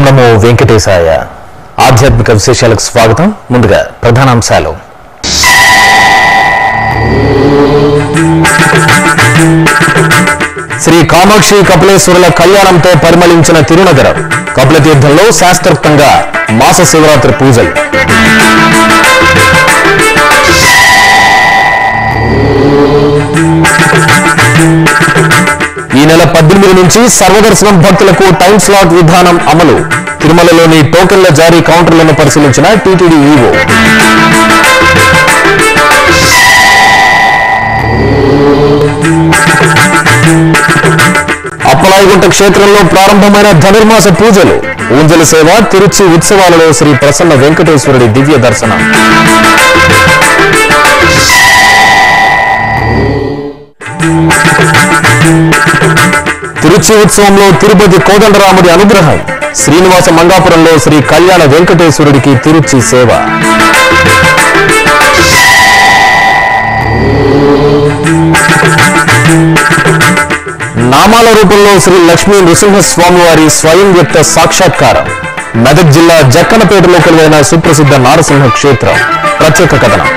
నమో వెంకటేశాయ ఆధ్యాత్మిక విశేషాలకు స్వాగతం ముందుగా ప్రధానాంశాలు శ్రీ కామాక్షి కపిలేశ్వరుల కళ్యాణంతో పరిమళించిన తిరునగరం కపిలతీర్థంలో శాస్త్రోక్తంగా మాస శివరాత్రి పూజలు ఈ నెల పద్దెనిమిది నుంచి సర్వదర్శనం భక్తులకు టైం స్లాట్ విధానం అమలు తిరుమలలోని టోకెన్ల జారీ కౌంటర్లను పరిశీలించిన టీటీడీ ఈవో అప్పలాయగుంట క్షేత్రంలో ప్రారంభమైన ధనుర్మాస పూజలు ఊంజల సేవ తిరుచి ఉత్సవాలలో శ్రీ ప్రసన్న వెంకటేశ్వరుడి దివ్య దర్శనం తిరుచి ఉత్సవంలో తిరుపతి కోదండరాముడి అనుగ్రహం శ్రీనివాస మంగాపురంలో శ్రీ కళ్యాణ వెంకటేశ్వరుడికి తిరుచి సేవ నామాల రూపంలో శ్రీ లక్ష్మీ నృసింహస్వామి వారి స్వయం వ్యక్త సాక్షాత్కారం మెదక్ జిల్లా జక్కనపేటలో కొలువైన సుప్రసిద్ధ నారసింహ క్షేత్రం ప్రత్యేక కథనం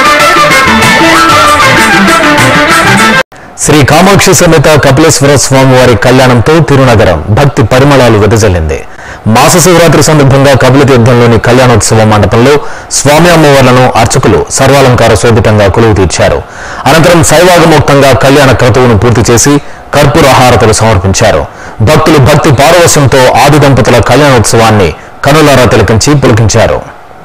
శ్రీ కామాక్షి సమేత కపిలేశ్వర స్వామి వారి కళ్యాణంతో తిరునగరం భక్తి పరిమళాలు వెదజల్లింది మాస శివరాత్రి సందర్భంగా కపిలతీర్థంలోని కళ్యాణోత్సవ మండపంలో స్వామి అమ్మవార్లను అర్చకులు సర్వాలంకార శోభితంగా కొలువు తీర్చారు అనంతరం శైవాగమోక్తంగా కళ్యాణ క్రతువును పూర్తి చేసి కర్పూర హారతులు సమర్పించారు భక్తులు భక్తి పారవశ్యంతో ఆది దంపతుల కళ్యాణోత్సవాన్ని కనులారా తిలకించి పులికించారు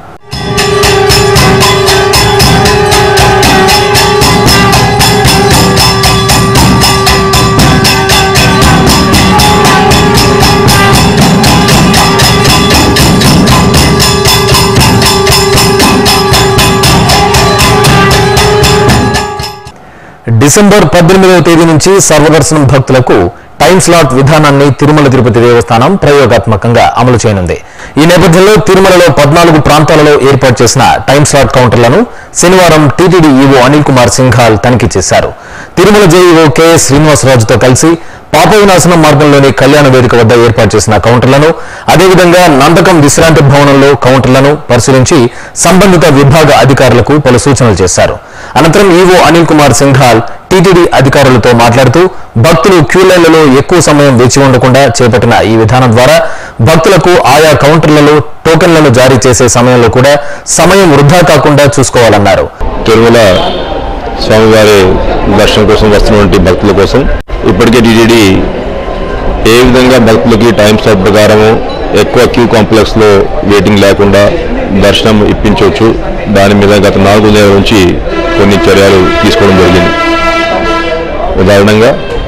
డిసెంబర్ పద్దెనిమిదవ తేదీ నుంచి సర్వదర్శనం భక్తులకు టైం స్లాట్ విధానాన్ని తిరుమల తిరుపతి దేవస్థానం ప్రయోగాత్మకంగా అమలు చేయనుంది ఈ నేపథ్యంలో తిరుమలలో పద్నాలుగు ప్రాంతాలలో ఏర్పాటు చేసిన టైం స్లాట్ కౌంటర్లను శనివారం టీటీడీ ఈవో అనిల్ కుమార్ సింఘాల్ తనిఖీ చేశారు తిరుమల జేఈఓ కెఎస్ శ్రీనివాసరాజుతో కలిసి పాప వినాశనం మార్గంలోని కళ్యాణ వేదిక వద్ద ఏర్పాటు చేసిన కౌంటర్లను అదేవిధంగా నందకం విశ్రాంతి భవనంలో కౌంటర్లను పరిశీలించి సంబంధిత విభాగ అధికారులకు పలు సూచనలు చేశారు అనంతరం ఈవో అనిల్ కుమార్ సింఘాల్ టీటీడీ అధికారులతో మాట్లాడుతూ భక్తులు క్యూ లైన్లలో ఎక్కువ సమయం వేచి ఉండకుండా చేపట్టిన ఈ విధానం ద్వారా భక్తులకు ఆయా కౌంటర్లలో టోకెన్లను జారీ చేసే సమయంలో కూడా సమయం వృధా కాకుండా చూసుకోవాలన్నారు తిరుమల స్వామివారి దర్శనం కోసం వస్తున్నటువంటి భక్తుల కోసం ఇప్పటికే టీటీడీ ఏ విధంగా భక్తులకి టైం స్లాట్ ప్రకారము ఎక్కువ క్యూ కాంప్లెక్స్లో వెయిటింగ్ లేకుండా దర్శనం ఇప్పించవచ్చు దాని మీద గత నాలుగు నెలల నుంచి కొన్ని చర్యలు తీసుకోవడం జరిగింది ఉదాహరణంగా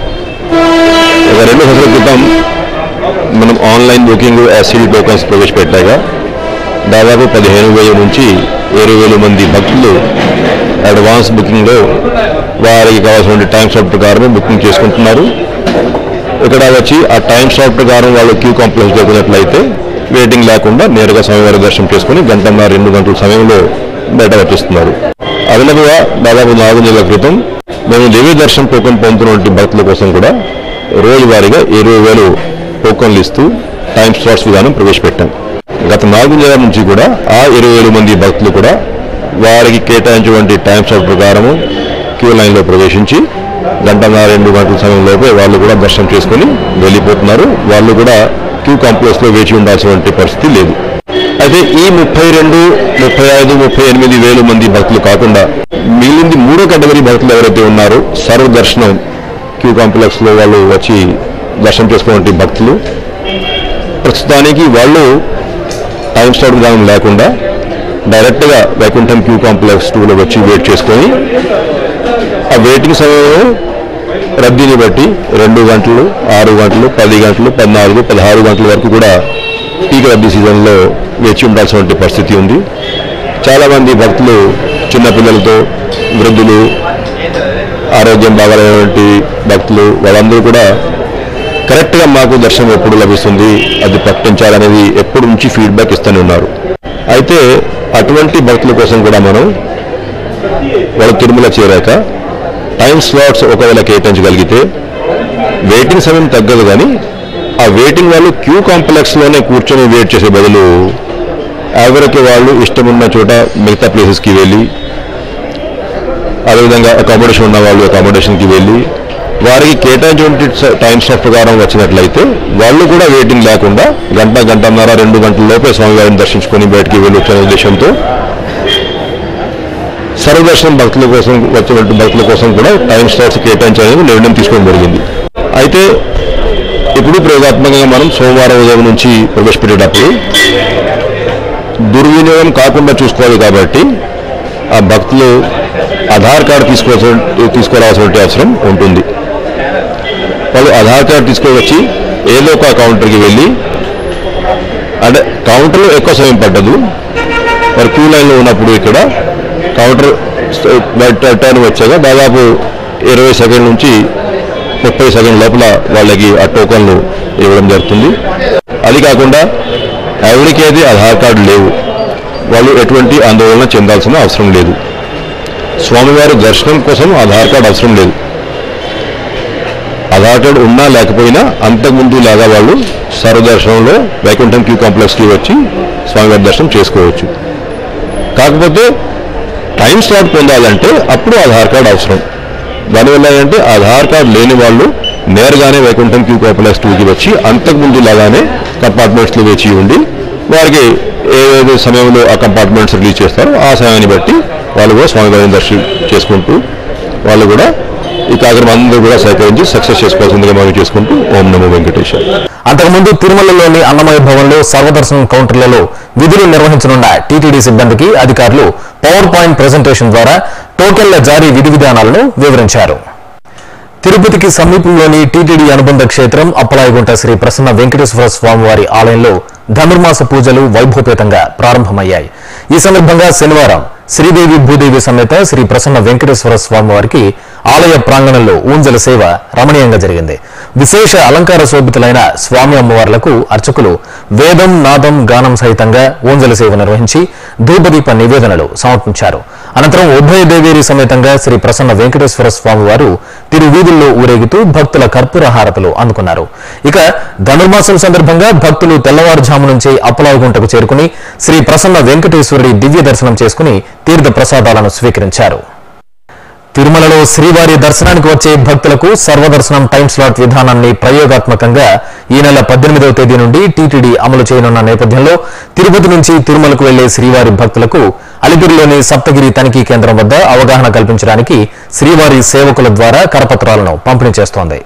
ఒక రెండు సంవత్సరాల క్రితం మనం ఆన్లైన్ బుకింగ్ ఎస్సీడీ టోకన్స్ ప్రవేశపెట్టాక దాదాపు పదిహేను వేల నుంచి ఇరవై వేల మంది భక్తులు అడ్వాన్స్ బుకింగ్లో వారికి కావాల్సిన టైం స్లాట్ ప్రకారం బుకింగ్ చేసుకుంటున్నారు ఇక్కడ వచ్చి ఆ టైం స్లాట్ ప్రకారం వాళ్ళు క్యూ కాంప్లెక్స్ దొరికినట్లయితే వెయిటింగ్ లేకుండా నేరుగా స్వామివారి దర్శనం చేసుకుని గంటన్నర రెండు గంటల సమయంలో బయట వచ్చేస్తున్నారు అదనపుగా దాదాపు నాలుగు నెలల క్రితం మేము దేవీ దర్శనం టోకెన్ పొందుతున్నటువంటి భక్తుల కోసం కూడా రోజువారీగా ఇరవై వేలు టోకన్లు ఇస్తూ టైం స్లాట్స్ విధానం ప్రవేశపెట్టాం గత నాలుగు నెలల నుంచి కూడా ఆ ఇరవై వేల మంది భక్తులు కూడా వారికి కేటాయించినటువంటి టైం స్లాట్ ప్రకారము క్యూ లైన్లో ప్రవేశించి గంటన్నర రెండు గంటల సమయంలోపే వాళ్ళు కూడా దర్శనం చేసుకుని వెళ్ళిపోతున్నారు వాళ్ళు కూడా క్యూ కాంప్లెక్స్లో వేచి ఉండాల్సినటువంటి పరిస్థితి లేదు అయితే ఈ ముప్పై రెండు ముప్పై ఐదు ముప్పై ఎనిమిది వేల మంది భక్తులు కాకుండా మిగిలింది మూడో కేటగిరీ భక్తులు ఎవరైతే ఉన్నారో సర్వ దర్శనం క్యూ కాంప్లెక్స్లో వాళ్ళు వచ్చి దర్శనం చేసుకున్నటువంటి భక్తులు ప్రస్తుతానికి వాళ్ళు టైం స్లాట్ విధానం లేకుండా డైరెక్ట్గా వైకుంఠం క్యూ కాంప్లెక్స్ టూలో వచ్చి వెయిట్ చేసుకొని ఆ వెయిటింగ్ సమయం రద్దీని బట్టి రెండు గంటలు ఆరు గంటలు పది గంటలు పద్నాలుగు పదహారు గంటల వరకు కూడా పీక్ రద్దీ సీజన్లో వేచి ఉండాల్సినటువంటి పరిస్థితి ఉంది చాలామంది భక్తులు చిన్నపిల్లలతో వృద్ధులు ఆరోగ్యం బాగాలేనటువంటి భక్తులు వాళ్ళందరూ కూడా కరెక్ట్గా మాకు దర్శనం ఎప్పుడు లభిస్తుంది అది ప్రకటించాలనేది ఎప్పుడు నుంచి ఫీడ్బ్యాక్ ఇస్తూనే ఉన్నారు అయితే అటువంటి భక్తుల కోసం కూడా మనం వాళ్ళు తిరుమల చేరాక టైం స్లాట్స్ ఒకవేళ కేటాయించగలిగితే వెయిటింగ్ సమయం తగ్గదు కానీ ఆ వెయిటింగ్ వాళ్ళు క్యూ కాంప్లెక్స్లోనే కూర్చొని వెయిట్ చేసే బదులు ఎవరికి వాళ్ళు ఇష్టమున్న చోట మిగతా ప్లేసెస్కి వెళ్ళి అదేవిధంగా అకామిడేషన్ ఉన్న వాళ్ళు అకామిడేషన్కి వెళ్ళి వారికి కేటాయించిన టైం స్లాట్ ప్రకారం వచ్చినట్లయితే వాళ్ళు కూడా వెయిటింగ్ లేకుండా గంట గంటన్నర రెండు గంటల లోపే స్వామివారిని దర్శించుకొని బయటికి వెళ్ళి వచ్చిన ఉద్దేశంతో సర్వదర్శనం భక్తుల కోసం వచ్చినటువంటి భక్తుల కోసం కూడా టైం స్లాట్స్ కేటాయించాలని నిర్ణయం తీసుకోవడం జరిగింది అయితే ఇప్పుడు ప్రయోగాత్మకంగా మనం సోమవారం ఉదయం నుంచి ప్రవేశపెట్టేటప్పుడు దుర్వినియోగం కాకుండా చూసుకోవాలి కాబట్టి ఆ భక్తులు ఆధార్ కార్డు తీసుకోవాల్సిన తీసుకురావాల్సిన అవసరం ఉంటుంది వాళ్ళు ఆధార్ కార్డు తీసుకొని ఏదో ఒక కౌంటర్కి వెళ్ళి అంటే కౌంటర్లో ఎక్కువ సమయం పట్టదు మరి క్యూ లైన్లో ఉన్నప్పుడు ఇక్కడ కౌంటర్ టర్న్ వచ్చాక దాదాపు ఇరవై సెకండ్ నుంచి ముప్పై సెకండ్ లోపల వాళ్ళకి ఆ టోకన్లు ఇవ్వడం జరుగుతుంది అది కాకుండా ఎవరికైతే ఆధార్ కార్డు లేవు వాళ్ళు ఎటువంటి ఆందోళన చెందాల్సిన అవసరం లేదు స్వామివారి దర్శనం కోసం ఆధార్ కార్డు అవసరం లేదు ఆధార్ కార్డు ఉన్నా లేకపోయినా అంతకుముందు లాగా వాళ్ళు సర్వదర్శనంలో వైకుంఠం క్యూ కాంప్లెక్స్కి వచ్చి స్వామివారి దర్శనం చేసుకోవచ్చు కాకపోతే టైం స్లాట్ పొందాలంటే అప్పుడు ఆధార్ కార్డు అవసరం దానివల్ల ఏంటంటే ఆధార్ కార్డు లేని వాళ్ళు నేరుగానే వైకుంఠం క్యూ కాంప్లెక్స్ టూకి వచ్చి అంతకుముందు లాగానే కంపార్ట్మెంట్స్లో వేచి ఉండి వారికి ఏదైతే సమయంలో ఆ కంపార్ట్మెంట్స్ రిలీజ్ చేస్తారో ఆ సమయాన్ని బట్టి వాళ్ళు కూడా స్వామివారిని దర్శనం చేసుకుంటూ వాళ్ళు కూడా ఈ కార్యక్రమం అందరూ కూడా సహకరించి సక్సెస్ చేసుకోవాల్సిందిగా మనం చేసుకుంటూ ఓం నమో వెంకటేశ్వర అంతకుముందు తిరుమలలోని అన్నమయ భవన్లో సర్వదర్శనం కౌంటర్లలో విధులు నిర్వహించనున్న టీటీడీ సిబ్బందికి అధికారులు పవర్ పాయింట్ ప్రెజెంటేషన్ ద్వారా టోకెన్ల జారీ విధి విధానాలను వివరించారు తిరుపతికి సమీపంలోని టీటీడీ అనుబంధ క్షేత్రం అప్పలాయగుంట శ్రీ ప్రసన్న వెంకటేశ్వర స్వామివారి ఆలయంలో ధనుర్మాస పూజలు వైభవపేతంగా ప్రారంభమయ్యాయి ఈ సందర్భంగా శనివారం శ్రీదేవి భూదేవి సమేత శ్రీ ప్రసన్న వెంకటేశ్వర స్వామివారికి ఆలయ ప్రాంగణంలో ఊంజల సేవ రమణీయంగా జరిగింది విశేష అలంకార శోభితులైన స్వామి అమ్మవార్లకు అర్చకులు వేదం నాదం గానం సహితంగా ఊంజల సేవ నిర్వహించి ధూపదీప నివేదనలు సమర్పించారు అనంతరం ఉభయ దేవేరి సమేతంగా శ్రీ ప్రసన్న వెంకటేశ్వర స్వామి వారు తిరువీధుల్లో ఊరేగుతూ భక్తుల కర్పూర హారతులు అందుకున్నారు ఇక ధనుర్మాసం సందర్భంగా భక్తులు తెల్లవారుజాము నుంచి అప్పలాగుంటకు చేరుకుని శ్రీ ప్రసన్న వెంకటేశ్వరుడి దివ్య దర్శనం చేసుకుని తీర్థ ప్రసాదాలను స్వీకరించారు తిరుమలలో శ్రీవారి దర్శనానికి వచ్చే భక్తులకు సర్వదర్శనం టైం స్లాట్ విధానాన్ని ప్రయోగాత్మకంగా ఈ నెల పద్దెనిమిదవ తేదీ నుండి టీటీడీ అమలు చేయనున్న నేపథ్యంలో తిరుపతి నుంచి తిరుమలకు వెళ్లే శ్రీవారి భక్తులకు అలిపిరిలోని సప్తగిరి తనిఖీ కేంద్రం వద్ద అవగాహన కల్పించడానికి శ్రీవారి సేవకుల ద్వారా కరపత్రాలను పంపిణీ చేస్తోంది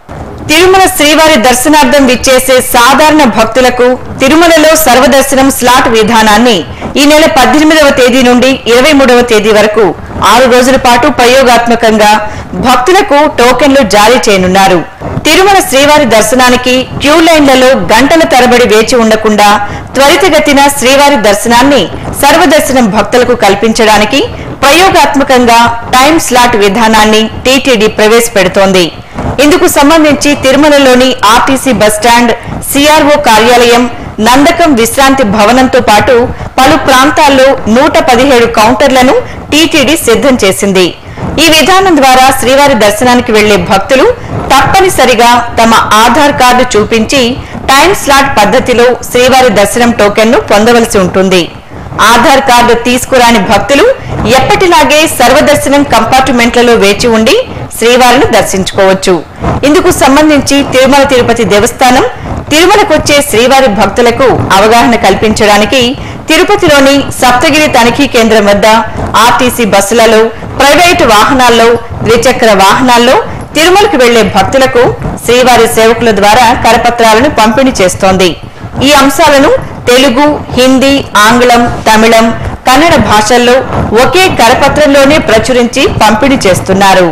తిరుమల శ్రీవారి దర్శనార్థం విచ్చేసే సాధారణ భక్తులకు తిరుమలలో సర్వదర్శనం స్లాట్ విధానాన్ని ఈ నెల పద్దెనిమిదవ తేదీ నుండి ఇరవై మూడవ తేదీ వరకు ఆరు రోజుల పాటు ప్రయోగాత్మకంగా భక్తులకు టోకెన్లు జారీ చేయనున్నారు తిరుమల శ్రీవారి దర్శనానికి క్యూ లైన్లలో గంటల తరబడి వేచి ఉండకుండా త్వరితగతిన శ్రీవారి దర్శనాన్ని సర్వదర్శనం భక్తులకు కల్పించడానికి ప్రయోగాత్మకంగా టైం స్లాట్ విధానాన్ని టీటీడీ ప్రవేశపెడుతోంది ఇందుకు సంబంధించి తిరుమలలోని ఆర్టీసీ బస్టాండ్ సిఆర్ఓ కార్యాలయం నందకం విశ్రాంతి భవనంతో పాటు పలు ప్రాంతాల్లో నూట పదిహేడు కౌంటర్లను టీటీడీ సిద్ధం చేసింది ఈ విధానం ద్వారా శ్రీవారి దర్శనానికి వెళ్లే భక్తులు తప్పనిసరిగా తమ ఆధార్ కార్డు చూపించి టైం స్లాట్ పద్ధతిలో శ్రీవారి దర్శనం టోకెన్ను పొందవలసి ఉంటుంది ఆధార్ కార్డు తీసుకురాని భక్తులు ఎప్పటిలాగే సర్వదర్శనం కంపార్ట్మెంట్లలో వేచి ఉండి శ్రీవారిని దర్శించుకోవచ్చు ఇందుకు సంబంధించి తిరుమల తిరుపతి దేవస్థానం తిరుమలకొచ్చే శ్రీవారి భక్తులకు అవగాహన కల్పించడానికి తిరుపతిలోని సప్తగిరి తనిఖీ కేంద్రం వద్ద ఆర్టీసీ బస్సులలో ప్రైవేటు వాహనాల్లో ద్విచక్ర వాహనాల్లో తిరుమలకు వెళ్లే భక్తులకు శ్రీవారి సేవకుల ద్వారా కరపత్రాలను పంపిణీ చేస్తోంది ఈ అంశాలను తెలుగు హిందీ ఆంగ్లం తమిళం కన్నడ భాషల్లో ఒకే కరపత్రంలోనే ప్రచురించి పంపిణీ చేస్తున్నారు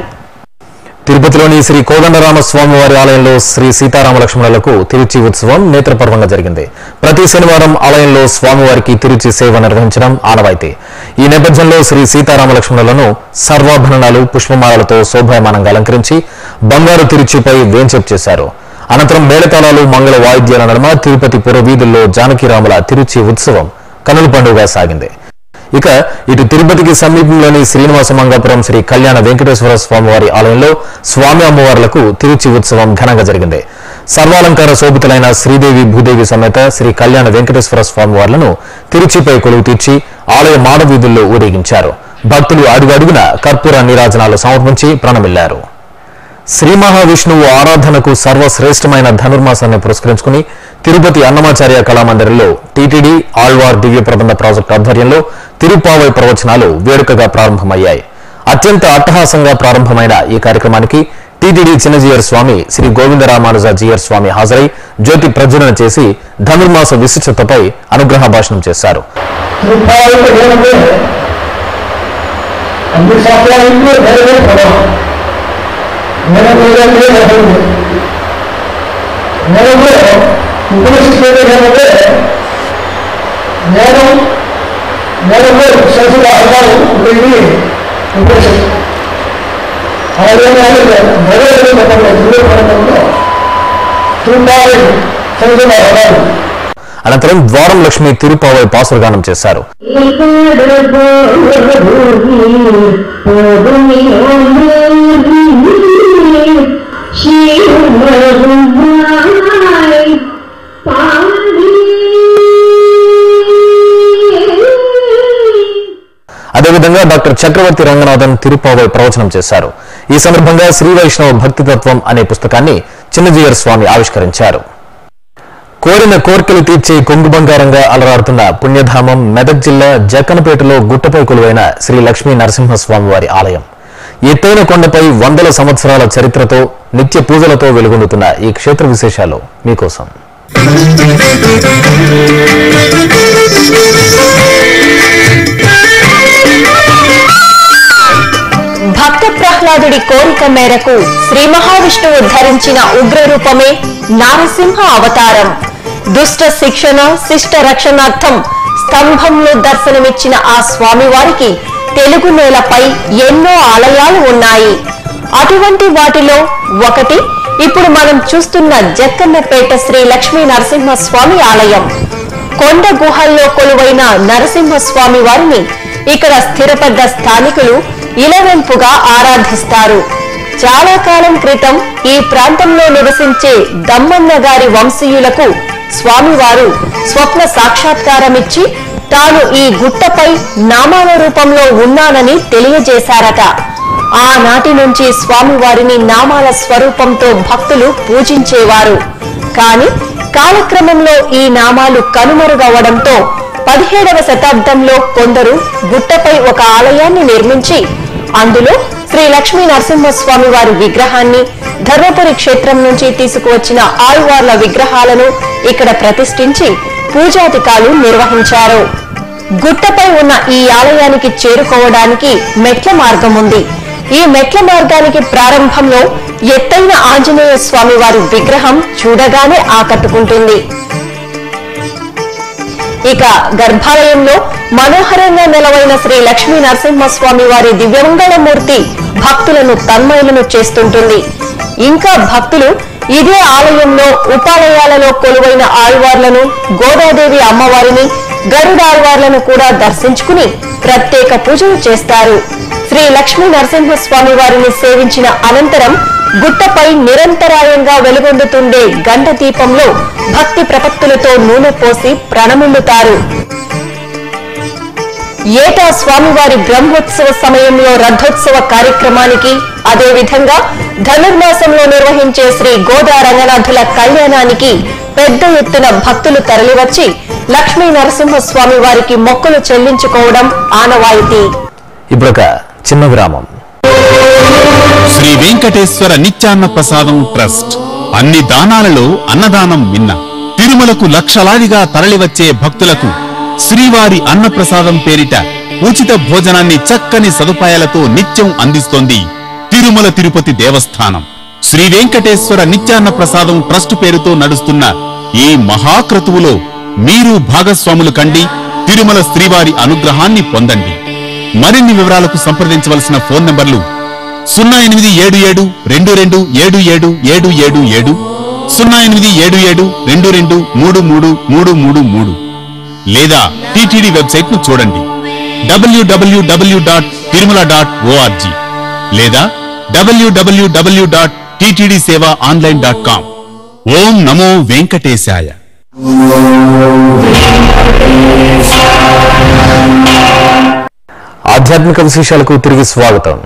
తిరుపతిలోని శ్రీ కోదండరామ స్వామివారి ఆలయంలో శ్రీ సీతారామ లక్ష్మణులకు తిరుచి ఉత్సవం నేత్రపర్వంగా జరిగింది ప్రతి శనివారం ఆలయంలో స్వామివారికి తిరుచి సేవ నిర్వహించడం ఆనవాయితీ ఈ నేపథ్యంలో శ్రీ సీతారామ లక్ష్మణులను సర్వాభరణాలు పుష్పమాలలతో శోభాయమానంగా అలంకరించి బంగారు తిరుచిపై వేంచెప్ చేశారు అనంతరం మేళతాళాలు మంగళ వాయిద్యాల నడుమ తిరుపతి పురవీధుల్లో జానకిరాముల తిరుచి ఉత్సవం కనుల పండుగగా సాగింది ఇక ఇటు తిరుపతికి సమీపంలోని శ్రీనివాస మంగాపురం శ్రీ కళ్యాణ వెంకటేశ్వర స్వామివారి ఆలయంలో స్వామి అమ్మవార్లకు తిరుచి ఉత్సవం ఘనంగా జరిగింది సర్వాలంకార శోభితులైన శ్రీదేవి భూదేవి సమేత శ్రీ కళ్యాణ వెంకటేశ్వర స్వామి వార్లను తిరుచిపై కొలువు తీర్చి ఆలయ మాడవీధుల్లో ఊరేగించారు భక్తులు అడుగడుగున కర్పూర నీరాజనాలు సమర్పించి ప్రణమిల్లారు శ్రీ మహావిష్ణువు ఆరాధనకు సర్వశ్రేష్టమైన ధనుర్మాసాన్ని పురస్కరించుకుని తిరుపతి అన్నమాచార్య కళామందిరంలో టీటీడీ ఆళ్వార్ దివ్య ప్రబంధ ప్రాజెక్టు ఆధ్వర్యంలో తిరుపావై ప్రవచనాలు వేడుకగా ప్రారంభమయ్యాయి అత్యంత అట్టహాసంగా ప్రారంభమైన ఈ కార్యక్రమానికి టీటీడీ చిన్నజీయర్ స్వామి శ్రీ గోవిందరామానుజ జీయర్ స్వామి హాజరై జ్యోతి ప్రజ్వలన చేసి ధనుర్మాస విశిష్టతపై అనుగ్రహ భాషణం చేశారు రూపాయలు ఏమంటే అన్ని శాస్త్రాలకు వేరే ప్రభావం నెలవేదంటే నెలవు నెలలో ఉపనిషత్తు ఏమంటే నేరం నెలలో శశుల అర్థాలు ఇది ఉపనిషత్తు అలాగే నెలవేది మొత్తంలో దివ్య పర్వంలో రూపాయలు శశుల అర్థాలు అనంతరం ద్వారం లక్ష్మి తిరుపావై పాసురగానం చేశారు అదేవిధంగా డాక్టర్ చక్రవర్తి రంగనాథన్ తిరుపావై ప్రవచనం చేశారు ఈ సందర్భంగా శ్రీ వైష్ణవ భక్తితత్వం అనే పుస్తకాన్ని చిన్నజీయర్ స్వామి ఆవిష్కరించారు కోరిన కోర్కెలు తీర్చే కొంగు బంగారంగా అలరాడుతున్న పుణ్యధామం మెదక్ జిల్లా జక్కనపేటలో గుట్టపై కొలువైన శ్రీ లక్ష్మీ నరసింహస్వామి వారి ఆలయం ఎత్తైన కొండపై వందల సంవత్సరాల చరిత్రతో నిత్య పూజలతో వెలుగొందుతున్న ఈ క్షేత్ర విశేషాలు మీకోసం భక్త ప్రహ్లాదుడి కోరిక మేరకు శ్రీ మహావిష్ణువు ధరించిన ఉగ్రరూపమే నారసింహ అవతారం దుష్ట శిక్షణ శిష్ట రక్షణార్థం స్తంభంలో దర్శనమిచ్చిన ఆ స్వామివారికి తెలుగు నేలపై ఎన్నో ఆలయాలు ఉన్నాయి అటువంటి వాటిలో ఒకటి ఇప్పుడు మనం చూస్తున్న జక్కన్నపేట శ్రీ లక్ష్మీ నరసింహ స్వామి ఆలయం కొండ గుహల్లో కొలువైన నరసింహస్వామి వారిని ఇక్కడ స్థిరపడ్డ స్థానికులు ఇలవెంపుగా ఆరాధిస్తారు చాలా కాలం క్రితం ఈ ప్రాంతంలో నివసించే దమ్మన్న గారి వంశీయులకు స్వామివారు స్వప్న సాక్షాత్కారమిచ్చి తాను ఈ గుట్టపై నామాల రూపంలో ఉన్నానని తెలియజేశారట ఆనాటి నుంచి స్వామివారిని నామాల స్వరూపంతో భక్తులు పూజించేవారు కాని కాలక్రమంలో ఈ నామాలు కనుమరుగవడంతో పదిహేడవ శతాబ్దంలో కొందరు గుట్టపై ఒక ఆలయాన్ని నిర్మించి అందులో శ్రీ లక్ష్మీ నరసింహస్వామి వారి విగ్రహాన్ని ధర్మపురి క్షేత్రం నుంచి తీసుకువచ్చిన ఆళ్వార్ల విగ్రహాలను ఇక్కడ ప్రతిష్ఠించి పూజాధికాలు నిర్వహించారు గుట్టపై ఉన్న ఈ ఆలయానికి చేరుకోవడానికి మెట్ల మార్గం ఉంది ఈ మెట్ల మార్గానికి ప్రారంభంలో ఎత్తైన ఆంజనేయ స్వామి వారి విగ్రహం చూడగానే ఆకట్టుకుంటుంది ఇక గర్భాలయంలో మనోహరంగా నెలవైన శ్రీ లక్ష్మీ నరసింహస్వామి వారి దివ్యమంగళమూర్తి భక్తులను తన్మయులను చేస్తుంటుంది ఇంకా భక్తులు ఇదే ఆలయంలో ఉపాలయాలలో కొలువైన ఆళ్వార్లను గోదాదేవి అమ్మవారిని గరుడాళ్వార్లను కూడా దర్శించుకుని ప్రత్యేక పూజలు చేస్తారు శ్రీ లక్ష్మీ నరసింహస్వామి వారిని సేవించిన అనంతరం గుట్టపై నిరంతరాయంగా వెలుగొందుతుండే గంట దీపంలో భక్తి ప్రపత్తులతో నూనె పోసి ప్రణమిల్లుతారు ఏటా స్వామివారి బ్రహ్మోత్సవ సమయంలో రథోత్సవ కార్యక్రమానికి అదేవిధంగా ధనుర్మాసంలో నిర్వహించే శ్రీ గోదా రంగనాథుల కళ్యాణానికి పెద్ద ఎత్తున భక్తులు తరలివచ్చి లక్ష్మీ నరసింహస్వామి వారికి మొక్కులు చెల్లించుకోవడం ఆనవాయితీ ఇప్పుడొక చిన్న విరామం శ్రీ వెంకటేశ్వర నిత్యాన్న ప్రసాదం ట్రస్ట్ అన్ని దానాలలో అన్నదానం మిన్న తిరుమలకు లక్షలాదిగా తరలివచ్చే భక్తులకు శ్రీవారి అన్నప్రసాదం పేరిట ఉచిత భోజనాన్ని చక్కని సదుపాయాలతో నిత్యం అందిస్తోంది తిరుమల తిరుపతి దేవస్థానం శ్రీ వెంకటేశ్వర నిత్యాన్న ప్రసాదం ట్రస్ట్ పేరుతో నడుస్తున్న ఈ మహాక్రతువులో మీరు భాగస్వాములు కండి తిరుమల శ్రీవారి అనుగ్రహాన్ని పొందండి మరిన్ని వివరాలకు సంప్రదించవలసిన ఫోన్ నంబర్లు సున్నా ఎనిమిది ఏడు ఏడు రెండు రెండు ఏడు ఏడు ఏడు ఏడు ఏడు సున్నా ఎనిమిది ఏడు ఏడు రెండు రెండు మూడు మూడు మూడు మూడు మూడు లేదా టిటిడి వెబ్సైట్ ను చూడండి WWW dot Tirumala dot ORG లేదా WWW dot TTD seva online dot com ఓం నమో వెంకటేశాయ ఆధ్యాత్మిక విశేషాలకు తిరిగి స్వాగతం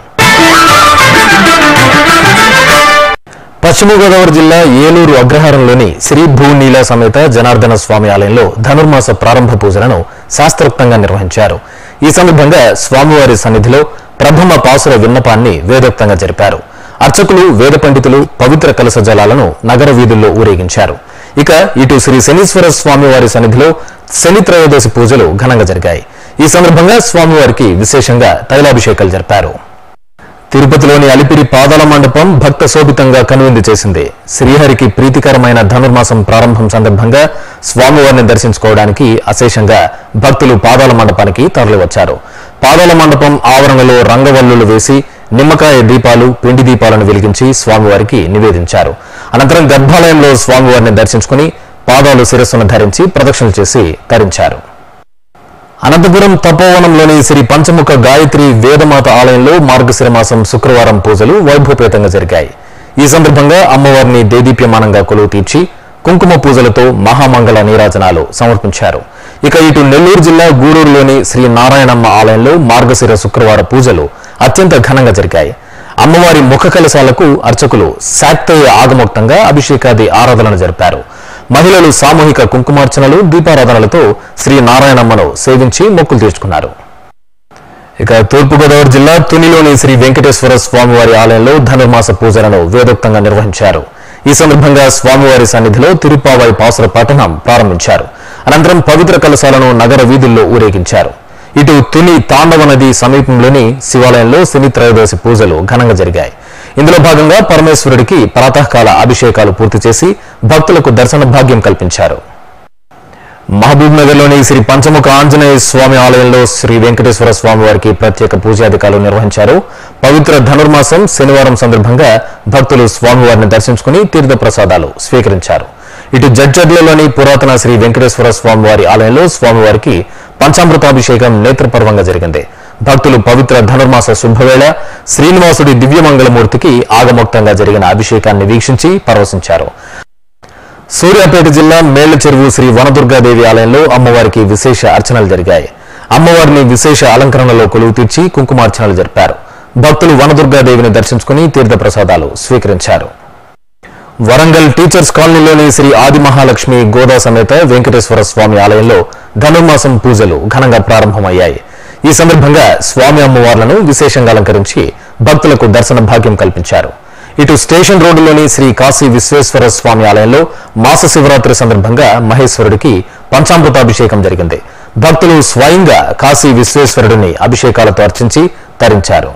పశ్చిమ గోదావరి జిల్లా ఏలూరు అగ్రహారంలోని శ్రీ భూనీల సమేత జనార్దన స్వామి ఆలయంలో ధనుర్మాస ప్రారంభ పూజలను శాస్త్రోక్తంగా నిర్వహించారు ఈ సందర్భంగా స్వామివారి సన్నిధిలో ప్రథమ పాసుర విన్నపాన్ని వేదోక్తంగా జరిపారు అర్చకులు వేద పండితులు పవిత్ర కలస జలాలను నగర వీధుల్లో ఊరేగించారు ఇక ఇటు శ్రీ శనీశ్వర స్వామివారి సన్నిధిలో శని త్రయోదశి పూజలు ఘనంగా జరిగాయి ఈ సందర్భంగా స్వామివారికి విశేషంగా తైలాభిషేకాలు జరిపారు తిరుపతిలోని అలిపిరి పాదాల మండపం భక్త శోభితంగా కనువిందు చేసింది శ్రీహరికి ప్రీతికరమైన ధనుర్మాసం ప్రారంభం సందర్భంగా స్వామివారిని దర్శించుకోవడానికి అశేషంగా భక్తులు పాదాల మండపానికి తరలివచ్చారు పాదాల మండపం ఆవరణలో రంగవల్లులు వేసి నిమ్మకాయ దీపాలు పిండి దీపాలను వెలిగించి స్వామివారికి నివేదించారు అనంతరం గర్భాలయంలో స్వామివారిని దర్శించుకుని పాదాలు శిరస్సును ధరించి ప్రదక్షిణలు చేసి తరించారు అనంతపురం తపోవనంలోని శ్రీ పంచముఖ గాయత్రి వేదమాత ఆలయంలో మార్గశిర మాసం శుక్రవారం పూజలు వైభవపేతంగా జరిగాయి ఈ సందర్భంగా అమ్మవారిని దేదీప్యమానంగా కొలువు తీర్చి కుంకుమ పూజలతో మహామంగళ నీరాజనాలు సమర్పించారు ఇక ఇటు నెల్లూరు జిల్లా గూడూరులోని శ్రీ నారాయణమ్మ ఆలయంలో మార్గశిర శుక్రవార పూజలు అత్యంత ఘనంగా జరిగాయి అమ్మవారి ముఖ కలశాలకు అర్చకులు శాక్తేయ ఆగమోక్తంగా అభిషేకాది ఆరాధనలు జరిపారు మహిళలు సామూహిక కుంకుమార్చనలు దీపారాధనలతో శ్రీ నారాయణమ్మను సేవించి మొక్కులు తీర్చుకున్నారు ఇక తూర్పుగోదావరి జిల్లా తునిలోని శ్రీ వెంకటేశ్వర స్వామివారి ఆలయంలో ధనుర్మాస పూజలను వేదోక్తంగా నిర్వహించారు ఈ సందర్భంగా స్వామివారి సన్నిధిలో తిరుపావాయి పాసుర పఠనం ప్రారంభించారు అనంతరం పవిత్ర కలశాలను నగర వీధుల్లో ఊరేగించారు ఇటు తుని తాండవ నది సమీపంలోని శివాలయంలో శని త్రయోదశి పూజలు ఘనంగా జరిగాయి ఇందులో భాగంగా పరమేశ్వరుడికి ప్రాతకాల అభిషేకాలు పూర్తి చేసి భక్తులకు దర్శన భాగ్యం కల్పించారు మహబూబ్ నగర్ లోని శ్రీ పంచముఖ ఆంజనేయ స్వామి ఆలయంలో శ్రీ వెంకటేశ్వర స్వామి వారికి ప్రత్యేక పూజాధికారులు నిర్వహించారు పవిత్ర ధనుర్మాసం శనివారం సందర్భంగా భక్తులు స్వామివారిని దర్శించుకుని తీర్థ ప్రసాదాలు స్వీకరించారు ఇటు జడ్జర్లలోని పురాతన శ్రీ వెంకటేశ్వర స్వామివారి ఆలయంలో స్వామివారికి పంచామృతాభిషేకం నేత్రపర్వంగా జరిగింది భక్తులు పవిత్ర ధనుర్మాస శుభవేళ శ్రీనివాసుడి దివ్యమంగళమూర్తికి ఆగమోక్తంగా జరిగిన అభిషేకాన్ని వీక్షించి పరవశించారు సూర్యాపేట జిల్లా మేళ్ల చెరువు శ్రీ వనదుర్గాదేవి ఆలయంలో అమ్మవారికి విశేష అర్చనలు జరిగాయి అమ్మవారిని విశేష అలంకరణలో కొలువు తీర్చి కుంకుమార్చనలు జరిపారు భక్తులు వనదుర్గాదేవిని దర్శించుకుని తీర్థ ప్రసాదాలు స్వీకరించారు వరంగల్ టీచర్స్ కాలనీలోని శ్రీ ఆది మహాలక్ష్మి గోదా సమేత వెంకటేశ్వర స్వామి ఆలయంలో ధనుర్మాసం పూజలు ఘనంగా ప్రారంభమయ్యాయి ఈ సందర్భంగా స్వామి అమ్మవార్లను విశేషంగా అలంకరించి భక్తులకు దర్శన భాగ్యం కల్పించారు ఇటు స్టేషన్ రోడ్డులోని శ్రీ కాశీ విశ్వేశ్వర స్వామి ఆలయంలో మాస శివరాత్రి సందర్భంగా మహేశ్వరుడికి పంచామృతాభిషేకం జరిగింది భక్తులు స్వయంగా కాశీ విశ్వేశ్వరుడిని అభిషేకాలతో అర్చించి తరించారు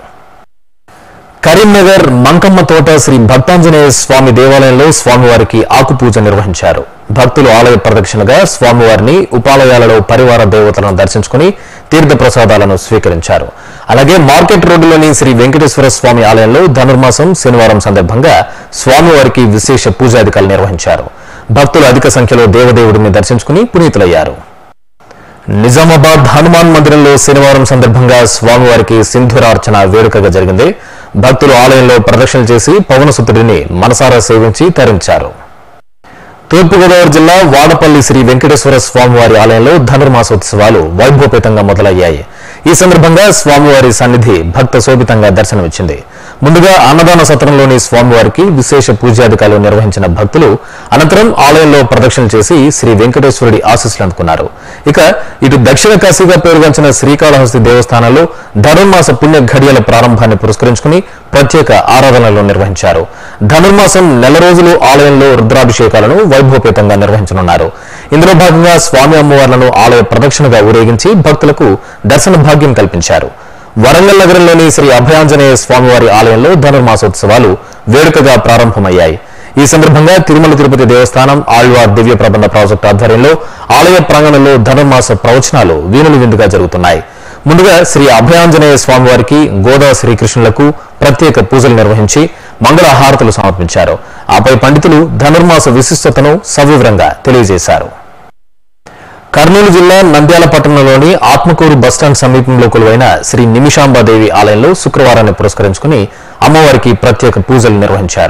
కరీంనగర్ మంకమ్మ తోట శ్రీ భక్తాంజనేయ స్వామి దేవాలయంలో స్వామివారికి ఆకుపూజ నిర్వహించారు భక్తులు ఆలయ ప్రదక్షిణగా స్వామివారిని ఉపాలయాలలో పరివార దేవతలను దర్శించుకుని తీర్థ ప్రసాదాలను స్వీకరించారు అలాగే మార్కెట్ రోడ్డులోని శ్రీ వెంకటేశ్వర స్వామి ఆలయంలో ధనుర్మాసం శనివారం సందర్భంగా స్వామివారికి విశేష పూజాధికారులు నిర్వహించారు భక్తులు అధిక సంఖ్యలో దేవదేవుడిని దర్శించుకుని పునీతులయ్యారు నిజామాబాద్ హనుమాన్ మందిరంలో శనివారం సందర్భంగా స్వామివారికి సింధురార్చన వేడుకగా జరిగింది భక్తులు ఆలయంలో ప్రదక్షిణలు చేసి పవనసుతుడిని మనసారా సేవించి తరించారు తూర్పుగోదావరి జిల్లా వాడపల్లి శ్రీ వెంకటేశ్వర స్వామివారి ఆలయంలో ధనుర్మాసోత్సవాలు వైభవపేతంగా మొదలయ్యాయి ఈ సందర్భంగా స్వామివారి సన్నిధి భక్త శోభితంగా దర్శనమిచ్చింది ముందుగా అన్నదాన సత్రంలోని స్వామివారికి విశేష పూజాధికారులు నిర్వహించిన భక్తులు అనంతరం ఆలయంలో ప్రదక్షిణ చేసి శ్రీ వెంకటేశ్వరుడి ఆశీస్సులు అందుకున్నారు ఇక ఇటు దక్షిణ కాశీగా పేరుగాంచిన శ్రీకాళహస్తి దేవస్థానంలో ధనుర్మాస పుణ్య ఘడియల ప్రారంభాన్ని పురస్కరించుకుని ప్రత్యేక ఆరాధనలు నిర్వహించారు ధనుర్మాసం నెల రోజులు ఆలయంలో రుద్రాభిషేకాలను వైభవపేతంగా నిర్వహించనున్నారు ఇందులో భాగంగా స్వామి అమ్మవార్లను ఆలయ ప్రదక్షిణగా ఊరేగించి భక్తులకు దర్శన భాగ్యం కల్పించారు వరంగల్ నగరంలోని శ్రీ అభయాంజనేయ స్వామివారి ఆలయంలో ధనుర్మాసోత్సవాలు వేడుకగా ప్రారంభమయ్యాయి ఈ సందర్భంగా తిరుమల తిరుపతి దేవస్థానం ఆళ్వార్ దివ్య ప్రబంధ ప్రాజెక్టు ఆధ్వర్యంలో ఆలయ ప్రాంగణంలో ధనుర్మాస ప్రవచనాలు వీణులు విందుగా జరుగుతున్నాయి ముందుగా శ్రీ అభయాంజనేయ స్వామివారికి గోదా శ్రీకృష్ణులకు ప్రత్యేక పూజలు నిర్వహించి మంగళ హారతులు సమర్పించారు ఆపై పండితులు ధనుర్మాస విశిష్టతను సవివరంగా తెలియజేశారు కర్నూలు జిల్లా నంద్యాల పట్టణంలోని ఆత్మకూరు బస్టాండ్ సమీపంలో కొలువైన శ్రీ నిమిషాంబాదేవి ఆలయంలో శుక్రవారాన్ని పురస్కరించుకుని అమ్మవారికి ప్రత్యేక పూజలు నిర్వహించారు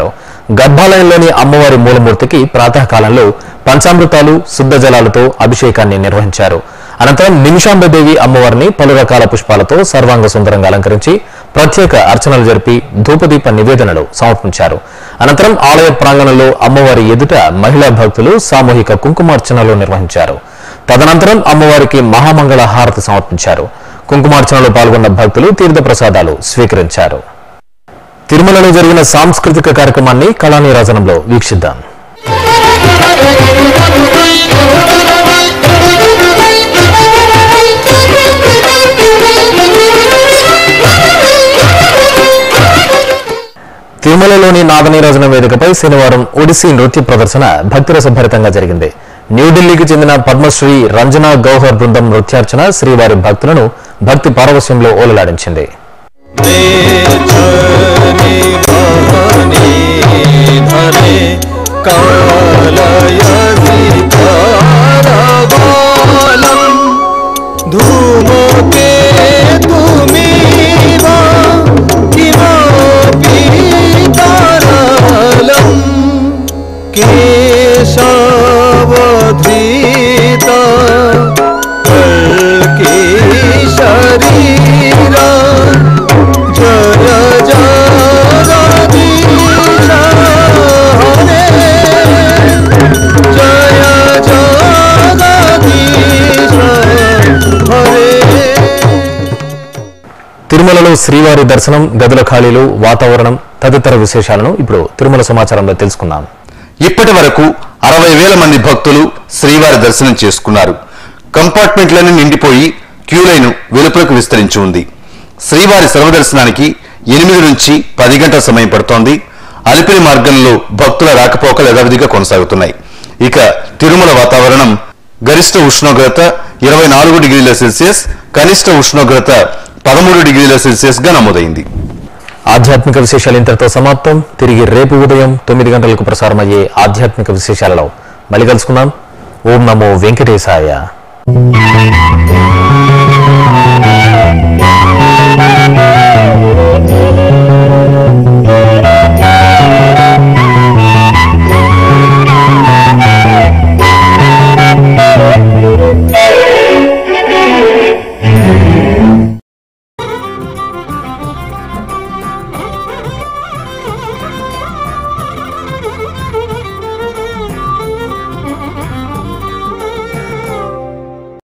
గర్భాలయంలోని అమ్మవారి మూలమూర్తికి ప్రాతకాలంలో పంచామృతాలు శుద్ధ జలాలతో అభిషేకాన్ని నిర్వహించారు అనంతరం నిమిషాంబదేవి అమ్మవారిని పలు రకాల పుష్పాలతో సర్వాంగ సుందరంగా అలంకరించి ప్రత్యేక అర్చనలు జరిపి ధూపదీప నివేదనలు సమర్పించారు అనంతరం ఆలయ ప్రాంగణంలో అమ్మవారి ఎదుట మహిళా భక్తులు సామూహిక కుంకుమార్చనలు నిర్వహించారు తదనంతరం అమ్మవారికి మహామంగళ హారతి సమర్పించారు కుంకుమార్చనలో పాల్గొన్న భక్తులు తీర్థ ప్రసాదాలు స్వీకరించారు తిరుమలలో జరిగిన సాంస్కృతిక కార్యక్రమాన్ని కళానీరాజనంలో వీక్షిద్దాం తిరుమలలోని నాగనీరాజన వేదికపై శనివారం ఒడిస్సీ నృత్య ప్రదర్శన భక్తిరసభరితంగా జరిగింది న్యూఢిల్లీకి చెందిన పద్మశ్రీ రంజనా గౌహర్ బృందం నృత్యార్చన శ్రీవారి భక్తులను భక్తి పారవస్యంలో ఓలలాడించింది धरे कालयसितारबालम् धूमके तुमीव किमपि तारलम् केशवधृता कल्की शरीरा जय जगदीश हरे जय जगदीश हरे తిరుమలలో శ్రీవారి దర్శనం గదుల ఖాళీలు వాతావరణం తదితర విశేషాలను ఇప్పుడు తిరుమల సమాచారంలో తెలుసుకుందాం ఇప్పటి వరకు అరవై వేల మంది భక్తులు శ్రీవారి దర్శనం చేసుకున్నారు కంపార్ట్మెంట్లను నిండిపోయి క్యూ లైన్ వెలుపలకు విస్తరించి ఉంది శ్రీవారి సర్వదర్శనానికి ఎనిమిది నుంచి పది గంటల సమయం పడుతోంది అలిపిరి మార్గంలో భక్తుల రాకపోకలు యథావిధిగా కొనసాగుతున్నాయి ఇక తిరుమల వాతావరణం గరిష్ట ఉష్ణోగ్రత ఇరవై నాలుగు డిగ్రీల సెల్సియస్ కనిష్ట ఉష్ణోగ్రత పదమూడు డిగ్రీల సెల్సియస్ గా నమోదైంది ఆధ్యాత్మిక విశేషాలు ఇంతటితో సమాప్తం తిరిగి రేపు ఉదయం తొమ్మిది గంటలకు ప్రసారమయ్యే ఆధ్యాత్మిక విశేషాలలో మళ్ళీ కలుసుకుందాం ఓం నమో వెంకటేశాయ